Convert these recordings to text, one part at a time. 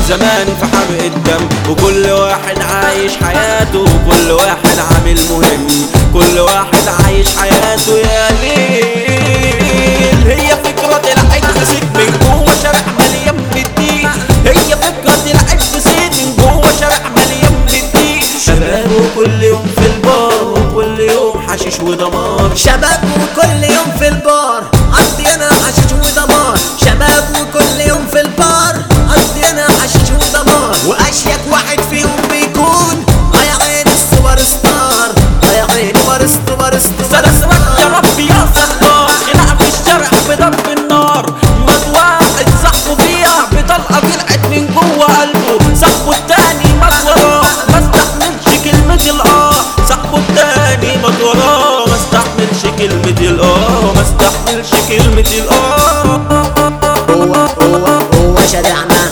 زمان في حرق الدم وكل واحد عايش حياته وكل واحد عامل مهم كل واحد عايش حياته يا ليل هي فكرة العيد نسيت من جوه شارع مليان بالدين هي فكرة العيد نسيت من جوه شارع مليان بالدين شباب وكل يوم في البار وكل يوم حشيش ودمار شباب وكل يوم في البار قضي انا حشيش ودمار شباب وكل يوم في البار قضي انا حشيش ودمار واشيك واحد فيهم بيكون اه يا عيني السوبر ستار اه يا عيني سوبر سوبر ستار سلسلك يا رب يا ستار خناقة في الشارع بضرب النار مات واحد صاحبه فيها بطلقة طلعت من جوه قلبه صاحبه التاني مات وراه ما استحملش كلمة الاه صاحبه التاني مات وراه ما استحملش كلمة الاه ما استحملش كلمة الاه هو هو هو شارعنا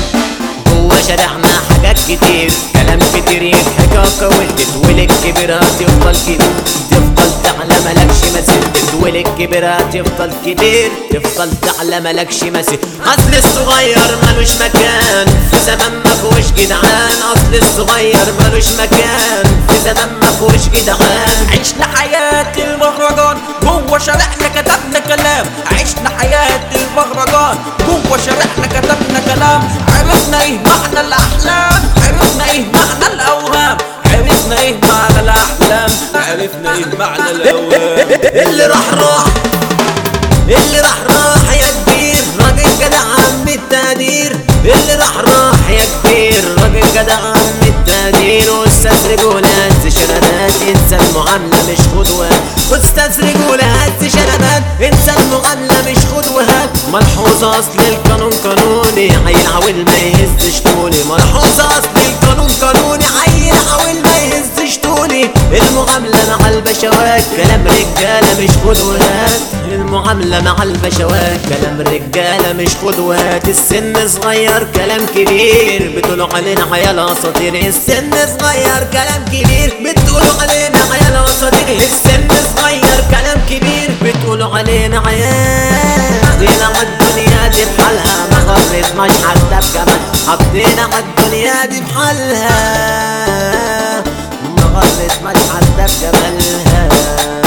هو شارعنا حاجات كتير كلام كتير يضحكك وتتولد كبير هتفضل كبير تفضل تعلى ملكش مسير تتولد كبير هتفضل كبير تفضل تعلى ملكش مسير اصل الصغير ملوش مكان في زمان ما فيهوش جدعان اصل الصغير ملوش مكان في زمان ما فيهوش جدعان عشنا حياة المهرجان جوه شارعنا كتبنا كلام عشنا حياة المهرجان جوه شارعنا كتبنا كلام عرفنا ايه معنى الاحلام عرفنا ايه معنى الاوهام عرفنا ايه معنى الاحلام عرفنا ايه معنى الاوهام اللي راح راح اللي راح راح يا كبير راجل جدع عم التقدير اللي راح راح يا كبير راجل جدع عم التقدير واستاذ رجولات شنبات انسى المعاملة مش خد وهات واستاذ رجولات شنبات انسى المعاملة مش خد وهات ملحوظة اصل القانون قانوني عيل عويل ما يهزش طولي ملحوظة اصل القانون قانوني عيل عويل ما يهزش طولي المعاملة مع البشوات كلام رجالة مش خد وهات المعاملة مع البشوات كلام رجالة مش خد وهات السن صغير كلام كبير بتقولوا علينا عيال اساطير السن صغير كلام كبير بتقولوا علينا عيال اساطير السن صغير كلام كبير بتقولوا علينا عيال حطينا على الدنيا دي بحالها ما غرتناش حتى بجمال حطينا على الدنيا دي بحالها ما غرتناش حتى بجمالها